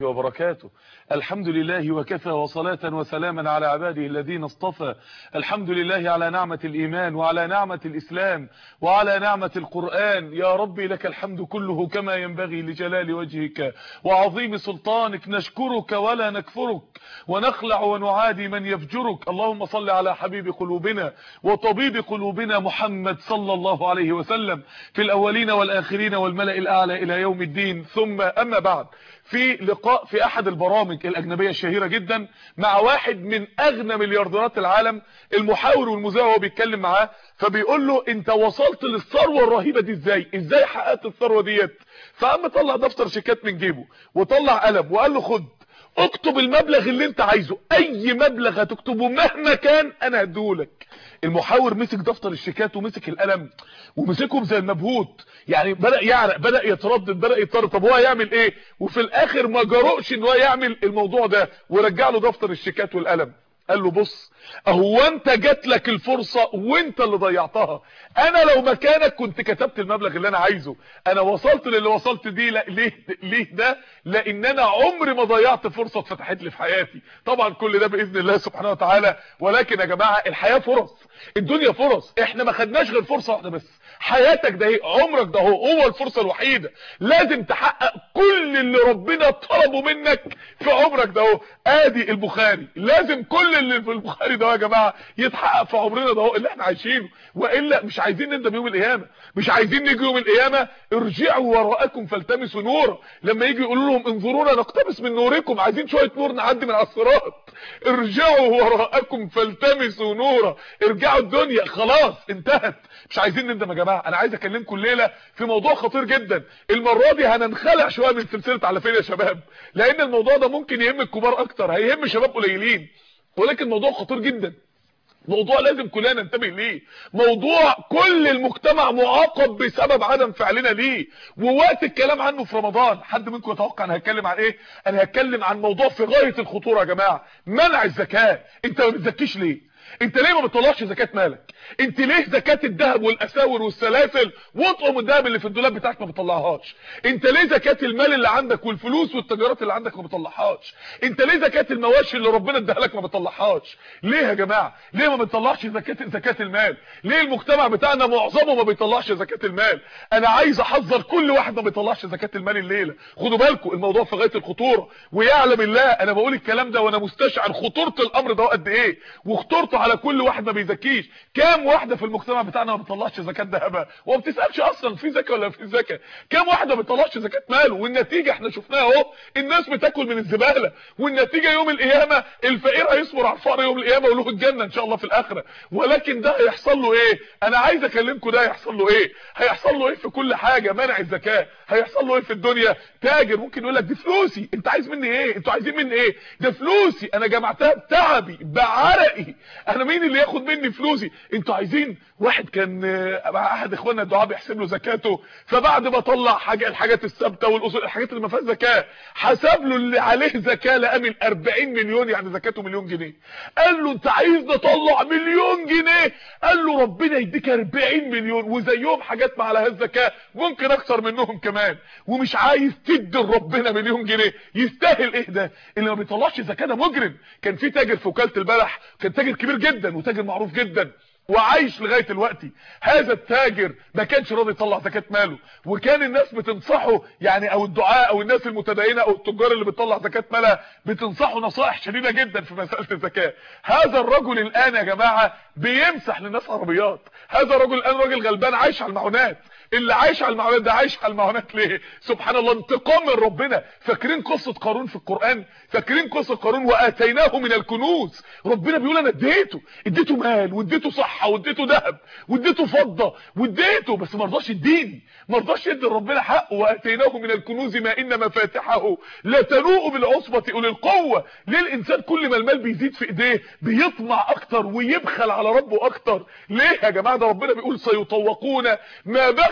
وبركاته الحمد لله وكفى وصلاة وسلاما على عباده الذين اصطفى الحمد لله على نعمة الإيمان وعلى نعمة الإسلام وعلى نعمة القرآن يا ربي لك الحمد كله كما ينبغي لجلال وجهك وعظيم سلطانك نشكرك ولا نكفرك ونخلع ونعادي من يفجرك اللهم صل على حبيب قلوبنا وطبيب قلوبنا محمد صلى الله عليه وسلم في الأولين والآخرين والملأ الأعلى إلى يوم الدين ثم أما بعد في لقاء في احد البرامج الاجنبيه الشهيره جدا مع واحد من اغنى مليارديرات العالم المحاور والمذيع وهو بيتكلم معاه فبيقول له انت وصلت للثروه الرهيبه دي ازاي ازاي حققت الثروه ديت فقام طلع دفتر شيكات من جيبه وطلع قلم وقال له خد اكتب المبلغ اللي انت عايزه اي مبلغ هتكتبه مهما كان انا هديهولك المحاور مسك دفتر الشيكات ومسك القلم ومسكهم زي المبهوت يعني بدا يعرق بدا يتردد بدا يضطر طب هو هيعمل ايه وفي الاخر ما جرؤش ان هو يعمل الموضوع ده ورجع له دفتر الشيكات والقلم قال له بص اهو انت جات لك الفرصه وانت اللي ضيعتها انا لو مكانك كنت كتبت المبلغ اللي انا عايزه انا وصلت للي وصلت دي لا ليه ليه ده لان انا عمري ما ضيعت فرصه اتفتحت لي في حياتي طبعا كل ده باذن الله سبحانه وتعالى ولكن يا جماعه الحياه فرص الدنيا فرص احنا ما خدناش غير فرصه واحده بس حياتك ده عمرك ده هو هو الفرصه الوحيده لازم تحقق كل اللي ربنا طلبه منك في عمرك ده هو ادي البخاري لازم كل اللي في البخاري ده يا جماعه يتحقق في عمرنا ده هو اللي احنا عايشينه والا مش عايزين نندم يوم القيامه مش عايزين نيجي يوم القيامه ارجعوا وراءكم فالتمسوا نورا لما يجي يقولوا لهم انظرونا نقتبس من نوركم عايزين شويه نور نعدي من على الصراط ارجعوا وراءكم فالتمسوا نورا ارجعوا الدنيا خلاص انتهت مش عايزين نندم يا جماعه انا عايز اكلمكم الليله في موضوع خطير جدا المره دي هننخلع شويه من سلسله على فين يا شباب لان الموضوع ده ممكن يهم الكبار اكتر هيهم شباب قليلين ولكن موضوع خطير جدا موضوع لازم كلنا ننتبه ليه موضوع كل المجتمع معاقب بسبب عدم فعلنا ليه ووقت الكلام عنه في رمضان حد منكم يتوقع انا هتكلم عن ايه انا هتكلم عن موضوع في غايه الخطوره يا جماعه منع الزكاه انت ما بتزكيش ليه انت ليه ما بتطلعش زكاه مالك انت ليه زكاه الذهب والاساور والسلاسل واطقم الذهب اللي في الدولاب بتاعك ما بتطلعهاش انت ليه زكاه المال اللي عندك والفلوس والتجارات اللي عندك ما بتطلعهاش انت ليه زكاه المواشي اللي ربنا اداها لك ما بتطلعهاش ليه يا جماعه ليه ما بنطلعش زكاه زكاه المال ليه المجتمع بتاعنا معظمه ما بيطلعش زكاه المال انا عايز احذر كل واحد ما بيطلعش زكاه المال الليله خدوا بالكم الموضوع في غايه الخطوره ويعلم الله انا بقول الكلام ده وانا مستشعر خطوره الامر ده قد ايه وخطورته على كل واحد ما بيزكيش كام واحده في المجتمع بتاعنا ما بتطلعش زكاه ذهبها وما بتسالش اصلا في زكاه ولا في زكاه كام واحده ما بتطلعش زكاه ماله والنتيجه احنا شفناها اهو الناس بتاكل من الزباله والنتيجه يوم القيامه الفقير هيصبر على الفقر يوم القيامه وله الجنه ان شاء الله في الاخره ولكن ده هيحصل له ايه انا عايز اكلمكم ده هيحصل له ايه هيحصل له ايه في كل حاجه منع الزكاه هيحصل له ايه في الدنيا تاجر ممكن يقول لك دي فلوسي انت عايز مني ايه انتوا عايزين مني ايه ده فلوسي انا جمعتها بتعبي بعرقي انا مين اللي ياخد مني فلوسي انتوا عايزين واحد كان مع احد اخواننا الدعاء بيحسب له زكاته فبعد ما طلع حاجه الحاجات الثابته والاصول الحاجات اللي ما فيهاش زكاه حسب له اللي عليه زكاه لقى من 40 مليون يعني زكاته مليون جنيه قال له انت عايز نطلع مليون جنيه قال له ربنا يديك 40 مليون وزيهم حاجات ما عليهاش زكاه ممكن اكتر منهم كمان ومش عايز تدي لربنا مليون جنيه يستاهل ايه ده اللي ما بيطلعش زكاه ده مجرم كان في تاجر في وكاله البلح كان تاجر كبير جدا وتاجر معروف جدا وعايش لغايه دلوقتي هذا التاجر ما كانش راضي يطلع زكاه ماله وكان الناس بتنصحه يعني او الدعاء او الناس المتدينه او التجار اللي بتطلع زكاه مالها بتنصحه نصائح شديده جدا في مساله الزكاه هذا الرجل الان يا جماعه بيمسح للناس عربيات هذا الرجل الان راجل غلبان عايش على المعونات اللي عايش على المعونات ده عايش على المعونات ليه سبحان الله انتقام من ربنا فاكرين قصه قارون في القران فاكرين قصه قارون واتيناه من الكنوز ربنا بيقول انا اديته اديته مال واديته صحه واديته ذهب واديته فضه واديته بس ما رضاش يديني ما رضاش يدي ربنا حقه واتيناه من الكنوز ما ان مفاتحه لا تنوء بالعصبه اولي القوه ليه الانسان كل ما المال بيزيد في ايديه بيطمع اكتر ويبخل على ربه اكتر ليه يا جماعه ده ربنا بيقول سيطوقون ما بخل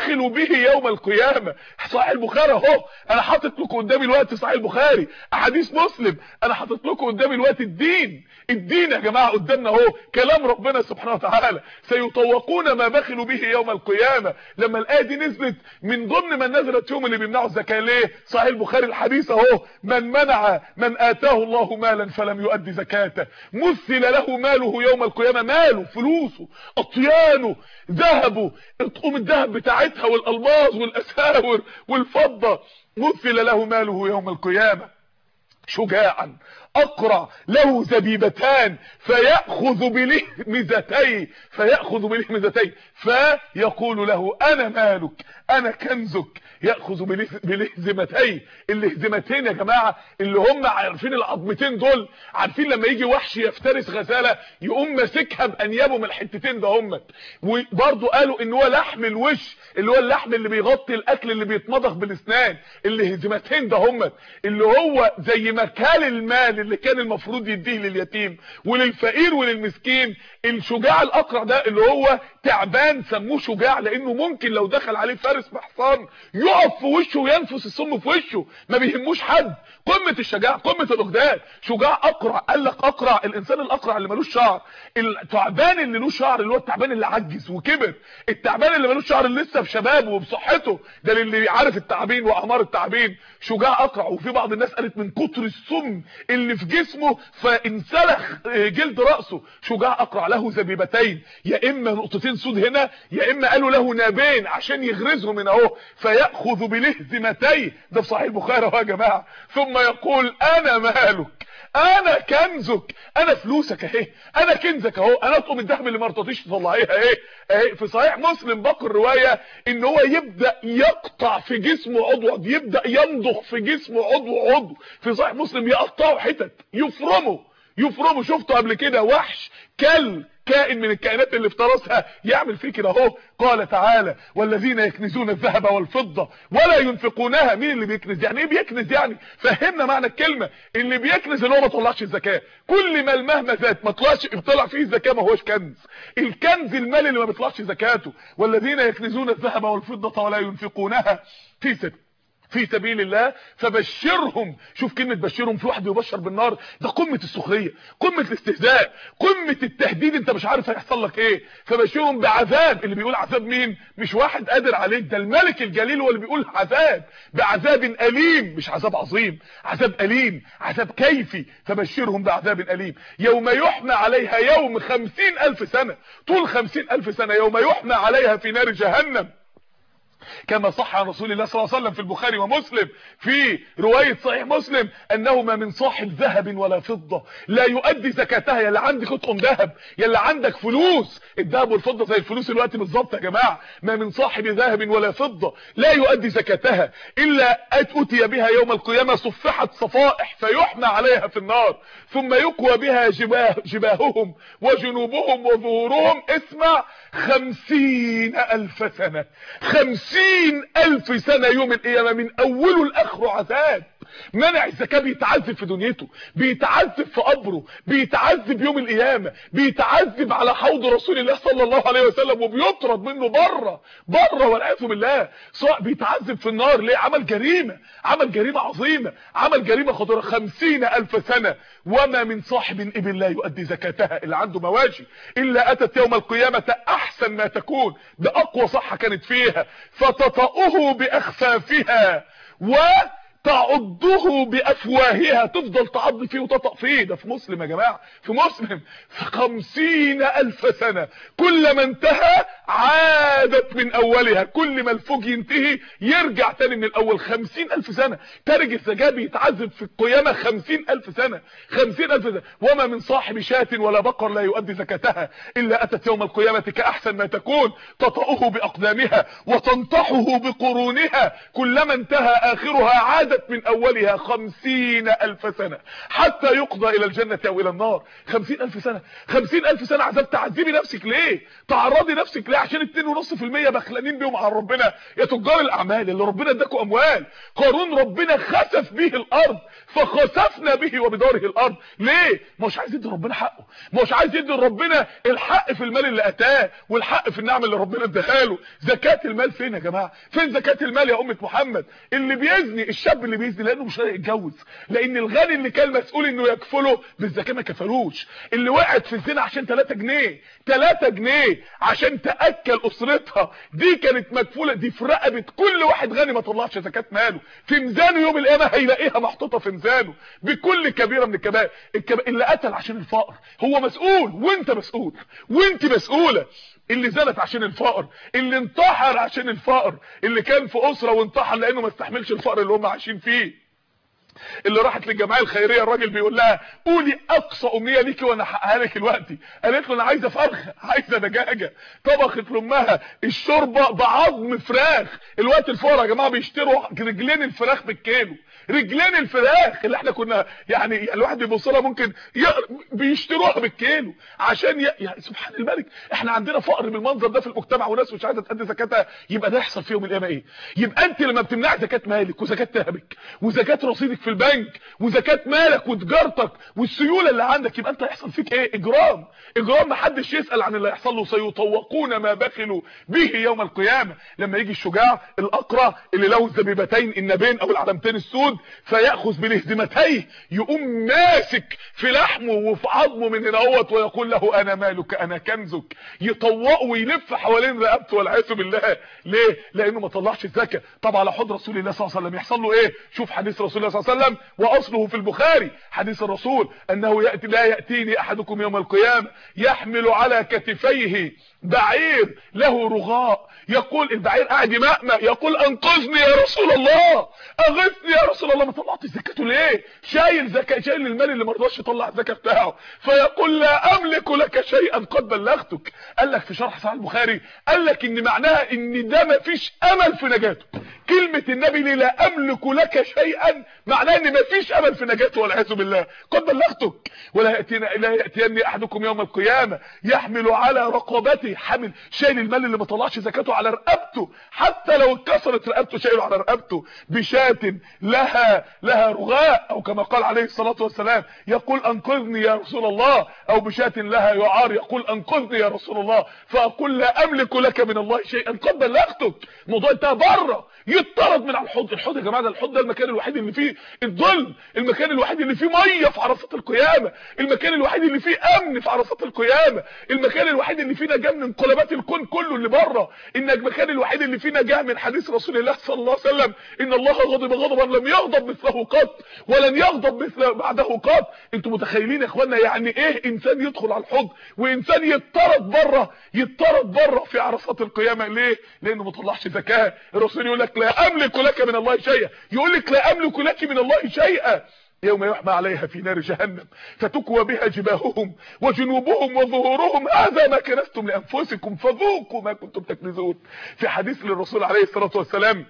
بخلوا به يوم القيامة صحيح البخاري اهو انا حاطط لكم قدامي الوقت صحيح البخاري احاديث مسلم انا حاطط لكم قدامي الوقت الدين الدين يا جماعة قدامنا اهو كلام ربنا سبحانه وتعالى سيطوقون ما بخلوا به يوم القيامة لما الايه دي نزلت من ضمن من نزلت يوم اللي بيمنعوا الزكاه ليه صحيح البخاري الحديث اهو من منع من اتاه الله مالا فلم يؤدي زكاته مثل له ماله يوم القيامه ماله فلوسه اطيانه ذهبه اطقم الذهب بتاعتها والالماظ والاساور والفضه مثل له ماله يوم القيامه شجاعا اقرع له زبيبتان فياخذ بلهمزتي فياخذ بلهمزتي فيقول له انا مالك انا كنزك ياخذ بلهزمتي اللهزمتين يا جماعه اللي هم عارفين العظمتين دول عارفين لما يجي وحش يفترس غزاله يقوم ماسكها بانيابه من الحتتين ده هم وبرده قالوا ان هو لحم الوش اللي هو اللحم اللي بيغطي الاكل اللي بيتمضغ بالاسنان اللهزمتين ده هم اللي هو زي مكال المال اللي كان المفروض يديه لليتيم وللفقير وللمسكين الشجاع الاقرع ده اللي هو تعبان سموه شجاع لانه ممكن لو دخل عليه فارس بحصان يقف في وشه وينفس السم في وشه ما بيهموش حد قمه الشجاعه قمه الاغداد شجاع اقرع قال لك اقرع الانسان الاقرع اللي ملوش شعر التعبان اللي له شعر اللي هو التعبان اللي عجز وكبر التعبان اللي ملوش شعر اللي لسه بشبابه وبصحته ده اللي عارف التعابين واعمار التعابين شجاع اقرع وفي بعض الناس قالت من كتر السم اللي في جسمه فانسلخ جلد راسه شجاع اقرع له زبيبتين يا اما نقطتين سود هنا يا اما قالوا له نابين عشان يغرزهم هنا اهو فياخذ بلهزمتي ده في صحيح البخاري اهو يا جماعه ثم يقول انا مالك انا كنزك انا فلوسك اهي انا كنزك اهو انا اطقم الذهب اللي ما رضيتيش تطلعيها اهي اهي في صحيح مسلم باقي الروايه ان هو يبدا يقطع في جسمه عضو يبدا يمضغ في جسمه عضو عضو في صحيح مسلم يقطعه حتت يفرمه يفرمه شفته قبل كده وحش كل كائن من الكائنات اللي افترسها يعمل فيه كده اهو قال تعالى والذين يكنزون الذهب والفضه ولا ينفقونها مين اللي بيكنز يعني ايه بيكنز يعني فهمنا معنى الكلمه اللي بيكنز اللي هو ما طلعش الزكاه كل ما المهما زاد ما طلعش طلع فيه الزكاه ما هوش كنز الكنز المال اللي ما بيطلعش زكاته والذين يكنزون الذهب والفضه ولا ينفقونها في ست في سبيل الله فبشرهم شوف كلمة بشرهم في واحد يبشر بالنار ده قمة السخرية قمة الاستهزاء قمة التهديد انت مش عارف هيحصل لك ايه فبشرهم بعذاب اللي بيقول عذاب مين مش واحد قادر عليك ده الملك الجليل هو اللي بيقول عذاب بعذاب أليم مش عذاب عظيم عذاب أليم عذاب كيفي فبشرهم بعذاب أليم يوم يحمى عليها يوم خمسين ألف سنة طول خمسين ألف سنة يوم يحمى عليها في نار جهنم كما صح عن رسول الله صلى الله عليه وسلم في البخاري ومسلم في رواية صحيح مسلم انه ما من صاحب ذهب ولا فضة لا يؤدي زكاتها يا اللي عندك اطقم ذهب يا اللي عندك فلوس الذهب والفضة زي الفلوس الوقت بالظبط يا جماعة ما من صاحب ذهب ولا فضة لا يؤدي زكاتها الا اتي بها يوم القيامة صفحت صفائح فيحمى عليها في النار ثم يقوى بها جباه جباههم وجنوبهم وظهورهم اسمع خمسين الف سنة خمسين الف سنة يوم القيامة من اوله لاخره عذاب منع الزكاه بيتعذب في دنيته بيتعذب في قبره بيتعذب يوم القيامه بيتعذب على حوض رسول الله صلى الله عليه وسلم وبيطرد منه بره بره والعياذ بالله سواء بيتعذب في النار ليه عمل جريمه عمل جريمه عظيمه عمل جريمه خطيره خمسين الف سنه وما من صاحب ابل لا يؤدي زكاتها اللي عنده مواشي الا اتت يوم القيامه احسن ما تكون باقوى صحه كانت فيها فتطأه باخفافها و تعضه بافواهها تفضل تعض فيه وتطأ فيه ده في مسلم يا جماعة في مسلم في خمسين الف سنة كل ما انتهى عادت من اولها كل ما الفوج ينتهي يرجع تاني من الاول خمسين الف سنة تارج الزجاج بيتعذب في القيامة خمسين الف سنة خمسين الف سنة وما من صاحب شاة ولا بقر لا يؤدي زكاتها الا اتت يوم القيامة كاحسن ما تكون تطأه باقدامها وتنطحه بقرونها كلما انتهى اخرها عاد مدت من اولها خمسين الف سنة حتى يقضى الى الجنة او الى النار خمسين الف سنة خمسين الف سنة عذاب تعذبي نفسك ليه تعرضي نفسك ليه عشان اتنين ونص في المية بخلانين بيهم على ربنا يا تجار الاعمال اللي ربنا اداكوا اموال قارون ربنا خسف به الارض فخسفنا به وبداره الارض ليه مش عايز يدي ربنا حقه مش عايز يدي ربنا الحق في المال اللي اتاه والحق في النعم اللي ربنا اداها له زكاه المال فين يا جماعه فين زكاه المال يا امه محمد اللي بيزني الشاب اللي بيزني لانه مش راضي يتجوز لان الغني اللي كان مسؤول انه يكفله بالزكاه ما كفلوش اللي وقعت في الزنا عشان 3 جنيه 3 جنيه عشان تاكل اسرتها دي كانت مكفوله دي في رقبه كل واحد غني ما طلعش زكاه ماله في ميزانه يوم القيامه هيلاقيها محطوطه في ميزانه بكل كبيره من الكبائر الكب... اللي قتل عشان الفقر هو مسؤول وانت مسؤول وانت مسؤوله اللي زنت عشان الفقر اللي انتحر عشان الفقر اللي كان في اسره وانتحر لانه ما استحملش الفقر اللي هم عايشين فيه اللي راحت للجمعيه الخيريه الراجل بيقول لها قولي اقصى امنيه ليكي وانا احققها لك دلوقتي قالت له انا عايزه فرخه عايزه دجاجه طبخت لامها الشوربه بعظم فراخ الوقت الفقراء يا جماعه بيشتروا رجلين الفراخ بالكيلو رجلين الفراخ اللي احنا كنا يعني الواحد بيبص لها ممكن ي... بيشتروها بالكيلو عشان ي... يعني سبحان الملك احنا عندنا فقر بالمنظر ده في المجتمع وناس مش عايزه تأدي زكاتها يبقى ده يحصل في يوم القيامه ايه يبقى انت لما بتمنع زكاه مالك وزكاه ذهبك وزكاه رصيدك في البنك وزكاه مالك وتجارتك والسيوله اللي عندك يبقى انت هيحصل فيك ايه اجرام اجرام ما حدش يسال عن اللي هيحصل له سيطوقون ما بخلوا به يوم القيامه لما يجي الشجاع الاقرع اللي له الزبيبتين النبين او العلامتين السود فياخذ بالهدمتيه يقوم ماسك في لحمه وفي عظمه من هنا ويقول له انا مالك انا كنزك يطوقه ويلف حوالين رقبته والعياذ بالله ليه لانه ما طلعش الزكاه طب على حضر رسول الله صلى الله عليه وسلم يحصل له ايه شوف حديث رسول الله صلى الله عليه وسلم واصله في البخاري حديث الرسول انه ياتي لا ياتيني احدكم يوم القيامه يحمل على كتفيه بعير له رغاء يقول البعير قاعد يمأمأ يقول انقذني يا رسول الله اغثني يا رسول الله ما طلعت زكاته ليه شايل زكاه شايل المال اللي ما رضاش يطلع الزكاه بتاعه فيقول لا املك لك شيئا قد بلغتك قال لك في شرح صحيح البخاري قال لك ان معناها ان ده ما فيش امل في نجاته كلمه النبي لي لا املك لك شيئا معناها ان ما فيش امل في نجاته والعياذ بالله قد بلغتك ولا ياتينا لا ياتيني احدكم يوم القيامه يحمل على رقبته حامل شايل المال اللي ما طلعش زكاته على رقبته حتى لو اتكسرت رقبته شايله على رقبته بشاة لها لها رغاء او كما قال عليه الصلاه والسلام يقول انقذني يا رسول الله او بشاة لها يعار يقول انقذني يا رسول الله فاقول لا املك لك من الله شيئا قد بلغتك الموضوع انتهى بره يطرد من على الحوض الحوض يا جماعه ده الحوض ده المكان الوحيد اللي فيه الظلم المكان الوحيد اللي فيه ميه في عرصات القيامه المكان الوحيد اللي فيه امن في عرصات القيامه المكان الوحيد اللي فيه نجاه من انقلابات الكون كله اللي بره ان المكان الوحيد اللي فيه نجاه من حديث رسول الله صلى الله عليه وسلم ان الله غضب غضبا لم يغضب مثله قط ولن يغضب مثل بعده قط انتوا متخيلين يا اخوانا يعني ايه انسان يدخل على الحوض وانسان يطرد بره يطرد بره في عرصات القيامه ليه لانه ما طلعش زكاه الرسول يقول لك لا املك لك من الله شيئا يقول لك لا املك لك من الله شيئا يوم يحمى عليها في نار جهنم فتكوى بها جباههم وجنوبهم وظهورهم هذا ما كنستم لانفسكم فذوقوا ما كنتم تكنزون في حديث للرسول عليه الصلاه والسلام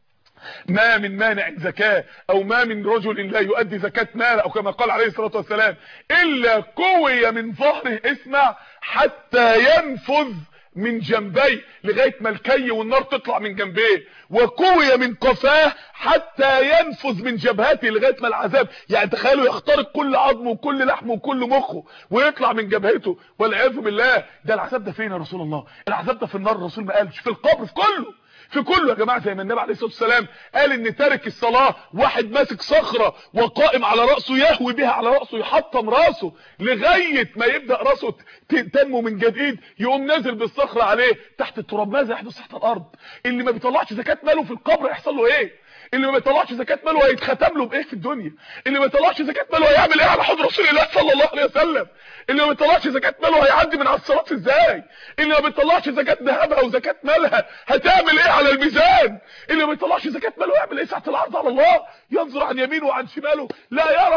ما من مانع زكاة او ما من رجل لا يؤدي زكاة مال او كما قال عليه الصلاة والسلام الا كوي من ظهره اسمع حتى ينفذ من جنبيه لغايه ما الكي والنار تطلع من جنبيه وكوي من قفاه حتى ينفذ من جبهته لغايه ما العذاب يعني تخيلوا يخترق كل عظمه وكل لحمه وكل مخه ويطلع من جبهته والعياذ بالله ده العذاب ده فين يا رسول الله العذاب ده في النار الرسول ما قالش في القبر في كله في كله يا جماعه زي ما النبي عليه الصلاه والسلام قال ان تارك الصلاه واحد ماسك صخره وقائم على راسه يهوي بها على راسه يحطم راسه لغايه ما يبدا راسه تنمو من جديد يقوم نازل بالصخره عليه تحت التراب ماذا يحدث تحت الارض اللي ما بيطلعش زكاه ماله في القبر يحصل له ايه اللي ما بيطلعش زكاه ماله هيتختم له بايه في الدنيا اللي ما بيطلعش زكاه ماله هيعمل ايه على حوض رسول الله صلى الله عليه وسلم اللي ما بيطلعش زكاه ماله هيعدي من على الصراط ازاي اللي ما بيطلعش زكاه ذهبها وزكاه مالها هتعمل ايه على الميزان اللي ما بيطلعش زكاه ماله هيعمل ايه ساعه العرض على الله ينظر عن يمينه وعن شماله لا يرى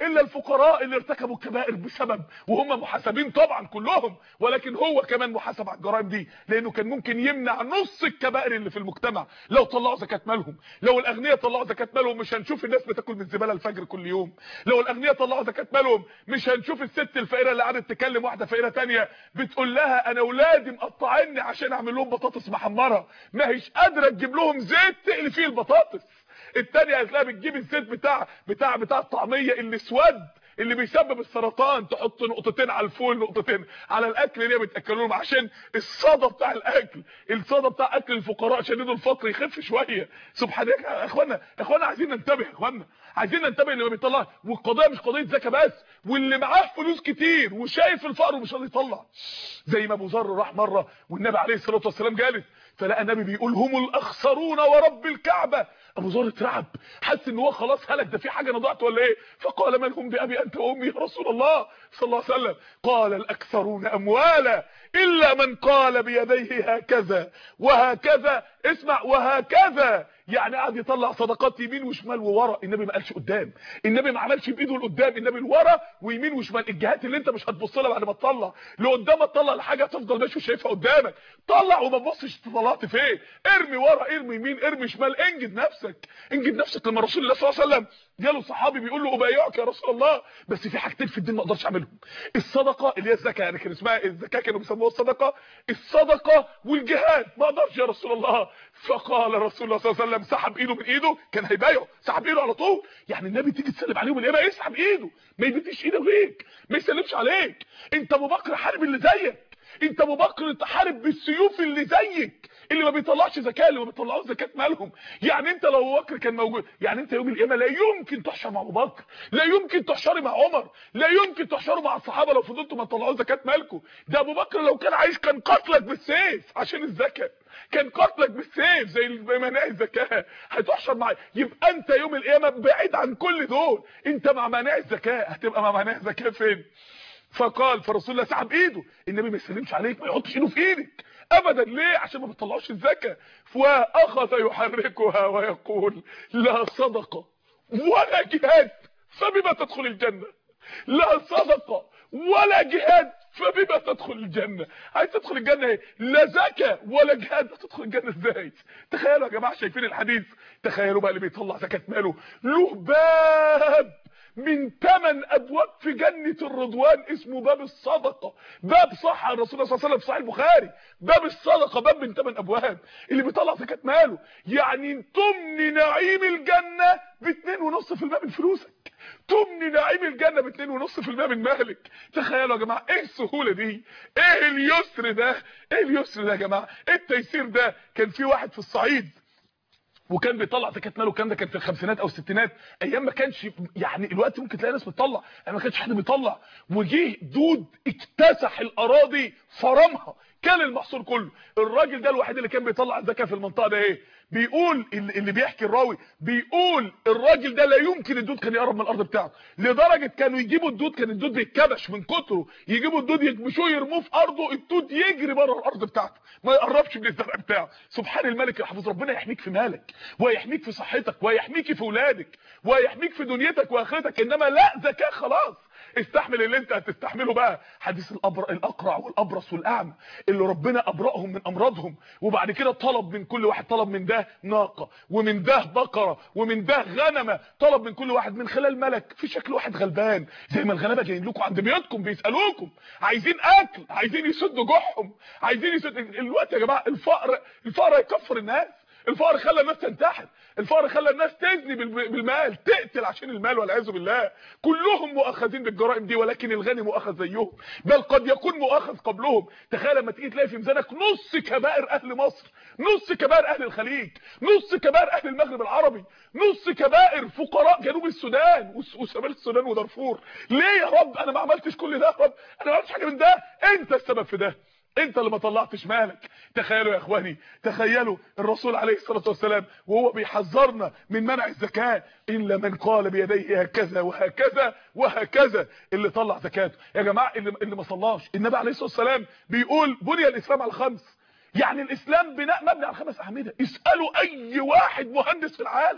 الا الفقراء اللي ارتكبوا الكبائر بسبب وهم محاسبين طبعا كلهم ولكن هو كمان محاسب على الجرائم دي لانه كان ممكن يمنع نص الكبائر اللي في المجتمع لو طلعوا زكاه مالهم لو الاغنياء طلعوا زكاه مالهم مش هنشوف الناس بتاكل من الزباله الفجر كل يوم لو الاغنياء طلعوا زكاه مالهم مش هنشوف الست الفقيره اللي قعدت تكلم واحده فقيره تانية بتقول لها انا اولادي مقطعيني عشان اعمل لهم بطاطس محمره ما هيش قادره تجيب لهم زيت تقلي فيه البطاطس التانية هتلاقيها بتجيب الزيت بتاع بتاع بتاع الطعميه اللي اسود اللي بيسبب السرطان تحط نقطتين على الفول نقطتين على الاكل اللي بتاكلوهم عشان الصدى بتاع الاكل الصدى بتاع اكل الفقراء شديد الفقر يخف شويه سبحان الله يا اخوانا يا اخوانا عايزين ننتبه يا اخوانا عايزين ننتبه اللي ما بيطلع والقضيه مش قضيه زكاه بس واللي معاه فلوس كتير وشايف الفقر ومش راضي يطلع زي ما ابو ذر راح مره والنبي عليه الصلاه والسلام جالس فلقى النبي بيقول هم الاخسرون ورب الكعبه ابو ذر اترعب حس ان هو خلاص هلك ده في حاجه انا ضعت ولا ايه فقال من هم بابي انت وامي يا رسول الله صلى الله عليه وسلم قال الاكثرون اموالا الا من قال بيديه هكذا وهكذا اسمع وهكذا يعني قعد يطلع صدقات يمين وشمال وورا النبي ما قالش قدام النبي ما عملش بايده لقدام النبي لورا ويمين وشمال الجهات اللي انت مش هتبص لها بعد ما تطلع لقدام تطلع الحاجه تفضل ماشي شايفها قدامك طلع وما تبصش طلعت فين ارمي ورا ارمي يمين ارمي شمال انجد نفسك انجد نفسك لما رسول الله صلى الله عليه وسلم جاله صحابي بيقول له ابايعك يا رسول الله بس في حاجتين في الدين ما اقدرش اعملهم الصدقه اللي هي الزكاه يعني كان اسمها الزكاه كانوا بيسموها الصدقه الصدقه والجهاد ما اقدرش يا رسول الله فقال رسول الله صلى الله عليه وسلم سحب ايده من ايده كان هيبايعه سحب ايده على طول يعني النبي تيجي تسلم عليهم القيامه يسحب ايده ما يبديش ايده ليك ما يسلمش عليك انت ابو بكر حارب اللي زيك انت ابو بكر تحارب بالسيوف اللي زيك اللي ما بيطلعش زكاه اللي ما بيطلعوش زكاه مالهم يعني انت لو ابو بكر كان موجود يعني انت يوم القيامه لا يمكن تحشر مع ابو بكر لا يمكن تحشري مع عمر لا يمكن تحشروا مع الصحابه لو فضلتوا ما تطلعوش زكاه مالكم ده ابو بكر لو كان عايش كان قتلك بالسيف عشان الزكاه كان قتلك بالسيف زي مناهي الزكاه هتحشر مع يبقى انت يوم القيامه بعيد عن كل دول انت مع مناهي الزكاه هتبقى مع مناهي الزكاه فين فقال فرسول الله سحب ايده النبي ما يسلمش عليك ما يحطش ايده في ايدك ابدا ليه عشان ما بتطلعوش الزكاه واخذ يحركها ويقول لا صدقه ولا جهاد فبما تدخل الجنه لا صدقه ولا جهاد فبما تدخل الجنه عايز تدخل الجنه ايه لا زكاه ولا جهاد تدخل الجنه ازاي تخيلوا يا جماعه شايفين الحديث تخيلوا بقى اللي بيطلع زكاه ماله له باب من ثمان ابواب في جنة الرضوان اسمه باب الصدقة باب صح الرسول صلى الله عليه وسلم في صحيح البخاري باب الصدقة باب من ثمان ابواب اللي بيطلع زكاة ماله يعني تمني نعيم الجنة باتنين ونص في الماء من فلوسك تمني نعيم الجنة باتنين ونص في الماء من مالك تخيلوا يا جماعة ايه السهولة دي ايه اليسر ده ايه اليسر ده يا جماعة ايه التيسير ده كان في واحد في الصعيد وكان بيطلع زكاه ماله الكلام ده كان في الخمسينات او الستينات ايام ما كانش يعني الوقت ممكن تلاقي ناس بتطلع يعني ما كانش حد بيطلع وجه دود اكتسح الاراضي فرمها كان المحصول كله الراجل ده الوحيد اللي كان بيطلع الزكاه في المنطقه ده ايه بيقول اللي بيحكي الراوي بيقول الراجل ده لا يمكن الدود كان يقرب من الارض بتاعته لدرجه كانوا يجيبوا الدود كان الدود بيتكبش من كتره يجيبوا الدود يكبشوه يرموه في ارضه الدود يجري بره الارض بتاعته ما يقربش من الزرع بتاعه سبحان الملك الحافظ ربنا يحميك في مالك ويحميك في صحتك ويحميك في اولادك ويحميك في دنيتك واخرتك انما لا زكاه خلاص استحمل اللي انت هتستحمله بقى حديث الأبر الاقرع والابرص والاعمى اللي ربنا ابرأهم من امراضهم وبعد كده طلب من كل واحد طلب من ده ناقه ومن ده بقره ومن ده غنمه طلب من كل واحد من خلال ملك في شكل واحد غلبان زي ما الغلابه جايين لكم عند بيوتكم بيسالوكم عايزين اكل عايزين يسدوا جوعهم عايزين يسدوا الوقت يا جماعه الفقر الفقر هيكفر الناس الفقر خلى الناس تنتحر الفقر خلى الناس تزني بالمال تقتل عشان المال والعياذ بالله كلهم مؤاخذين بالجرائم دي ولكن الغني مؤاخذ زيهم بل قد يكون مؤاخذ قبلهم تخيل لما تيجي تلاقي في ميزانك نص كبائر اهل مصر نص كبائر اهل الخليج نص كبائر اهل المغرب العربي نص كبائر فقراء جنوب السودان وشمال السودان ودارفور ليه يا رب انا ما عملتش كل ده يا رب انا ما عملتش حاجه من ده انت السبب في ده انت اللي ما طلعتش مالك تخيلوا يا اخواني تخيلوا الرسول عليه الصلاه والسلام وهو بيحذرنا من منع الزكاه الا من قال بيديه هكذا وهكذا وهكذا اللي طلع زكاته يا جماعه اللي, اللي ما صلاش النبي عليه الصلاه والسلام بيقول بني الاسلام على خمس يعني الاسلام بناء مبني على خمس اعمده اسالوا اي واحد مهندس في العالم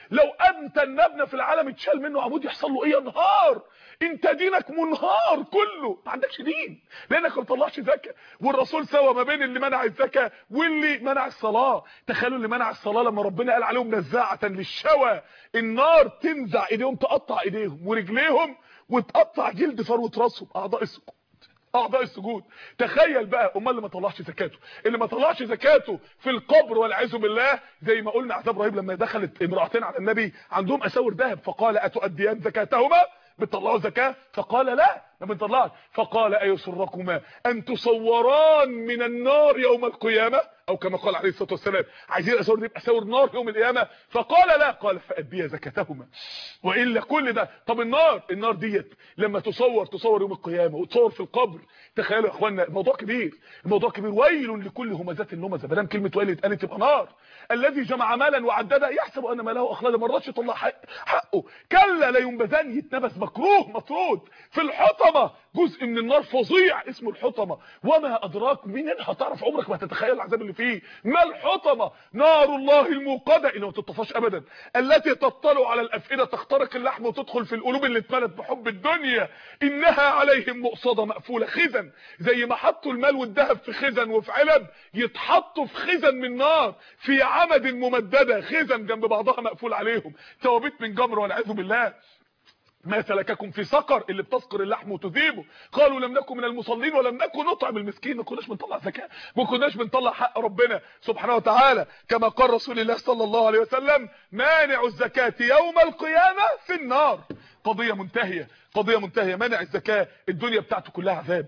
لو انت المبنى في العالم اتشال منه عمود يحصل له ايه انهار انت دينك منهار كله ما عندكش دين لانك ما بتطلعش زكاه والرسول سوى ما بين اللي منع الزكاه واللي منع الصلاه تخيلوا اللي منع الصلاه لما ربنا قال عليهم نزاعه للشوى النار تنزع ايديهم تقطع ايديهم ورجليهم وتقطع جلد فروه راسهم اعضاء السجود اعضاء السجود تخيل بقى امال اللي ما طلعش زكاته اللي ما طلعش زكاته في القبر والعياذ بالله زي ما قلنا عذاب رهيب لما دخلت امراتين على النبي عندهم اساور ذهب فقال اتؤديان زكاتهما بتطلعوا زكاه فقال لا ما بنطلعش فقال ايسركما ان تصوران من النار يوم القيامه او كما قال عليه الصلاه والسلام عايزين اساور دي اساور نار يوم القيامه فقال لا قال فاديا زكاتهما والا كل ده طب النار النار ديت لما تصور تصور يوم القيامه وتصور في القبر تخيلوا يا اخوانا الموضوع كبير الموضوع كبير ويل لكل همزات النمزه ما دام كلمه ويل اتقالت تبقى نار الذي جمع مالا وعدده يحسب ان ماله اخلده ما رضاش يطلع حق حقه كلا لا ينبذن يتنبذ مكروه مطرود في الحطمه جزء من النار فظيع اسمه الحطمه وما ادراك منين هتعرف عمرك ما تتخيل العذاب اللي فيه ما الحطمه نار الله الموقده اللي ما تطفاش ابدا التي تطلع على الافئده تخترق اللحم وتدخل في القلوب اللي اتملت بحب الدنيا انها عليهم مؤصده مقفوله خزن زي ما حطوا المال والذهب في خزن وفي علب يتحطوا في خزن من نار في عمد ممدده خزن جنب بعضها مقفول عليهم توابيت من جمر والعياذ بالله ما سلككم في سقر اللي بتسقر اللحم وتذيبه قالوا لم نكن من المصلين ولم نكن نطعم المسكين ما كناش بنطلع زكاه ما كناش بنطلع حق ربنا سبحانه وتعالى كما قال رسول الله صلى الله عليه وسلم مانع الزكاه يوم القيامه في النار قضيه منتهيه قضيه منتهيه منع الزكاه الدنيا بتاعته كلها عذاب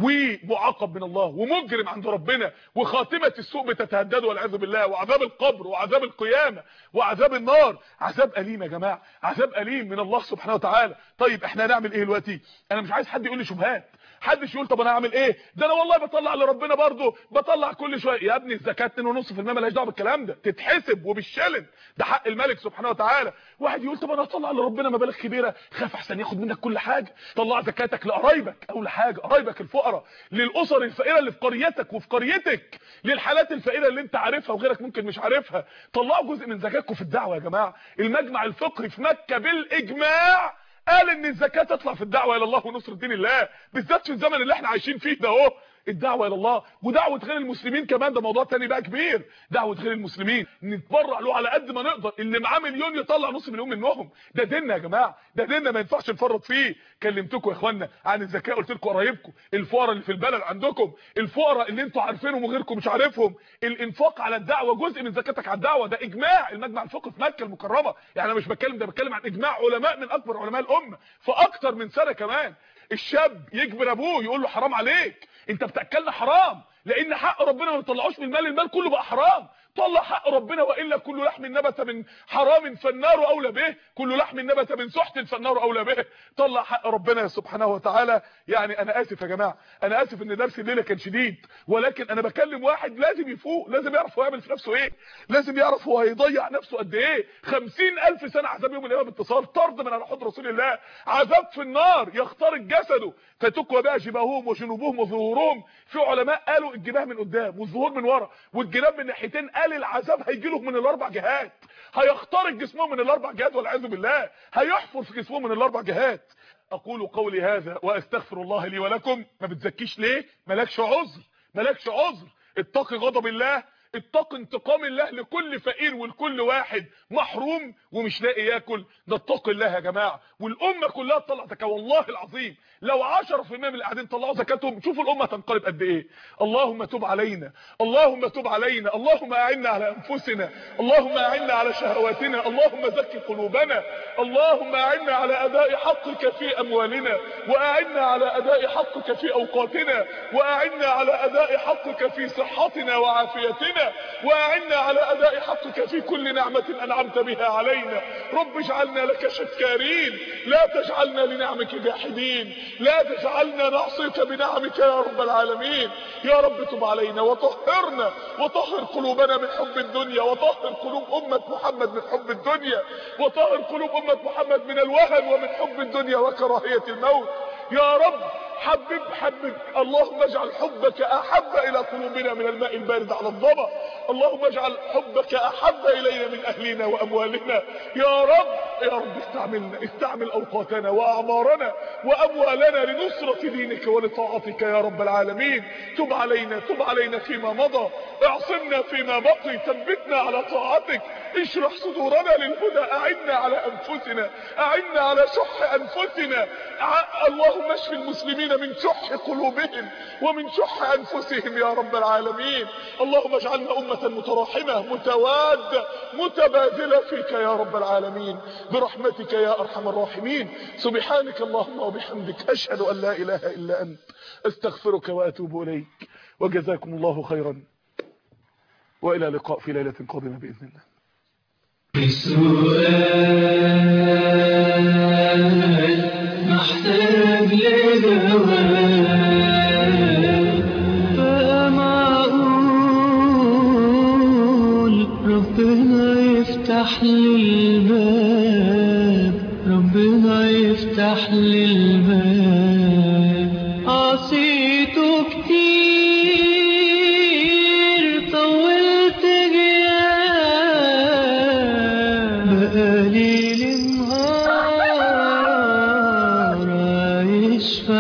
ومعاقب من الله ومجرم عند ربنا وخاتمه السوء بتتهدد والعياذ بالله وعذاب القبر وعذاب القيامه وعذاب النار عذاب اليم يا جماعه عذاب اليم من الله سبحانه وتعالى طيب احنا هنعمل ايه دلوقتي انا مش عايز حد يقول لي شبهات حدش يقول طب انا هعمل ايه ده انا والله بطلع لربنا برضه بطلع كل شويه يا ابني الزكاه 2.5% مالهاش دعوه بالكلام ده تتحسب وبالشلن ده حق الملك سبحانه وتعالى واحد يقول طب انا هطلع لربنا مبالغ كبيره خاف احسن ياخد منك كل حاجه طلع زكاتك لقرايبك اول حاجه قرايبك الفقراء للاسر الفقيره اللي في قريتك وفي قريتك للحالات الفقيره اللي انت عارفها وغيرك ممكن مش عارفها طلعوا جزء من زكاتكم في الدعوه يا جماعه المجمع الفقهي في مكه بالاجماع قال ان الزكاه تطلع في الدعوه الى الله ونصر دين الله بالذات في الزمن اللي احنا عايشين فيه ده اهو الدعوه الى الله ودعوه غير المسلمين كمان ده موضوع تاني بقى كبير دعوه غير المسلمين نتبرع له على قد ما نقدر اللي معاه مليون يطلع نص مليون منهم ده ديننا يا جماعه ده ديننا ما ينفعش نفرط فيه كلمتكم يا اخوانا عن الزكاه قلت لكم قرايبكم الفقراء اللي في البلد عندكم الفقراء اللي انتوا عارفينهم وغيركم مش عارفهم الانفاق على الدعوه جزء من زكاتك على الدعوه ده اجماع المجمع الفقهي في مكه المكرمه يعني انا مش بتكلم ده بتكلم عن اجماع علماء من اكبر علماء الامه في اكتر من سنه كمان الشاب يجبر ابوه يقول له حرام عليك انت بتاكلنا حرام لان حق ربنا ما بيطلعوش من المال المال كله بقى حرام طلع حق ربنا والا كل لحم نبت من حرام فالنار اولى به كل لحم نبت من سحت فالنار اولى به طلع حق ربنا سبحانه وتعالى يعني انا اسف يا جماعه انا اسف ان درس الليله كان شديد ولكن انا بكلم واحد لازم يفوق لازم يعرف هو يعمل في نفسه ايه لازم يعرف هو هيضيع نفسه قد ايه 50000 سنه عذاب يوم القيامه باتصال طرد من على حوض رسول الله عذاب في النار يخترق جسده فتكوى بقى جباههم وجنوبهم وظهورهم في علماء قالوا الجباه من قدام والظهور من ورا والجناب من ناحيتين قال العذاب هيجي لهم من الاربع جهات هيخترق جسمهم من الاربع جهات والعياذ بالله هيحفر في جسمهم من الاربع جهات اقول قولي هذا واستغفر الله لي ولكم ما بتزكيش ليه مالكش عذر مالكش عذر اتقي غضب الله اتق انتقام الله لكل فقير ولكل واحد محروم ومش لاقي ياكل نتقي الله يا جماعه والامه كلها تطلع زكاه والله العظيم لو 10% من اللي قاعدين طلعوا زكاتهم شوفوا الامه تنقلب قد ايه اللهم تب علينا اللهم تب علينا اللهم اعنا على انفسنا اللهم اعنا على شهواتنا اللهم زكي قلوبنا اللهم اعنا على اداء حقك في اموالنا واعنا على اداء حقك في اوقاتنا واعنا على اداء حقك في صحتنا وعافيتنا واعنا على اداء حقك في كل نعمه انعمت بها علينا رب اجعلنا لك شكارين لا تجعلنا لنعمك جاحدين لا تجعلنا نعصيك بنعمك يا رب العالمين يا رب تب علينا وطهرنا وطهر قلوبنا من حب الدنيا وطهر قلوب أمة محمد من حب الدنيا وطهر قلوب أمة محمد من الوهن ومن حب الدنيا وكراهية الموت يا رب حبب حبب اللهم اجعل حبك احب الى قلوبنا من الماء البارد على الظما اللهم اجعل حبك احب الينا من اهلنا واموالنا يا رب يا رب استعملنا استعمل اوقاتنا واعمارنا واموالنا لنصرة دينك ولطاعتك يا رب العالمين تب علينا تب علينا فيما مضى اعصمنا فيما بقي ثبتنا على طاعتك اشرح صدورنا للهدى اعنا على انفسنا اعنا على شح انفسنا ع- اللهم اشف المسلمين من شح قلوبهم ومن شح انفسهم يا رب العالمين اللهم اجعلنا امة متراحمة متوادة متبادلة فيك يا رب العالمين برحمتك يا ارحم الراحمين سبحانك اللهم وبحمدك اشهد ان لا اله الا انت استغفرك واتوب اليك وجزاكم الله خيرا والى لقاء في ليلة قادمة باذن الله السؤال محتاج لجواب فما أقول ربنا يفتح لي الباب ربنا يفتح لي الباب عصيته كتير طولت غياب بقالي النهار عايش في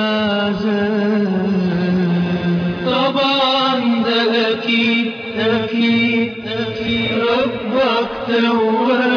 عذاب طبعا ده أكيد أكيد أكيد ربك تواب